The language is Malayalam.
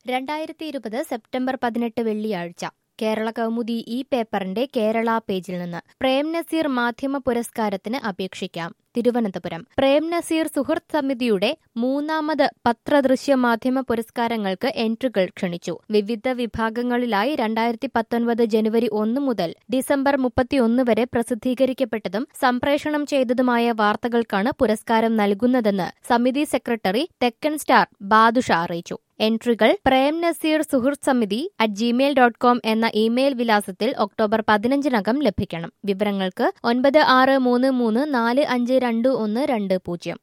രണ്ടായിരത്തി ഇരുപത് സെപ്റ്റംബർ പതിനെട്ട് വെള്ളിയാഴ്ച കേരള കൗമുദി ഈ പേപ്പറിന്റെ കേരള പേജിൽ നിന്ന് പ്രേം നസീർ മാധ്യമ പുരസ്കാരത്തിന് അപേക്ഷിക്കാം തിരുവനന്തപുരം പ്രേം നസീർ സുഹൃത്ത് സമിതിയുടെ മൂന്നാമത് പത്രദൃശ്യ മാധ്യമ പുരസ്കാരങ്ങൾക്ക് എൻട്രികൾ ക്ഷണിച്ചു വിവിധ വിഭാഗങ്ങളിലായി രണ്ടായിരത്തി പത്തൊൻപത് ജനുവരി ഒന്ന് മുതൽ ഡിസംബർ മുപ്പത്തിയൊന്ന് വരെ പ്രസിദ്ധീകരിക്കപ്പെട്ടതും സംപ്രേഷണം ചെയ്തതുമായ വാർത്തകൾക്കാണ് പുരസ്കാരം നൽകുന്നതെന്ന് സമിതി സെക്രട്ടറി തെക്കൻ സ്റ്റാർ ബാദുഷ അറിയിച്ചു എൻട്രികൾ പ്രേം നസീർ സുഹൃത്ത് സമിതി അറ്റ് ജിമെയിൽ ഡോട്ട് കോം എന്ന ഇമെയിൽ വിലാസത്തിൽ ഒക്ടോബർ പതിനഞ്ചിനകം ലഭിക്കണം വിവരങ്ങൾക്ക് ഒൻപത് ആറ് മൂന്ന് മൂന്ന് നാല് അഞ്ച് രണ്ട് ഒന്ന് രണ്ട് പൂജ്യം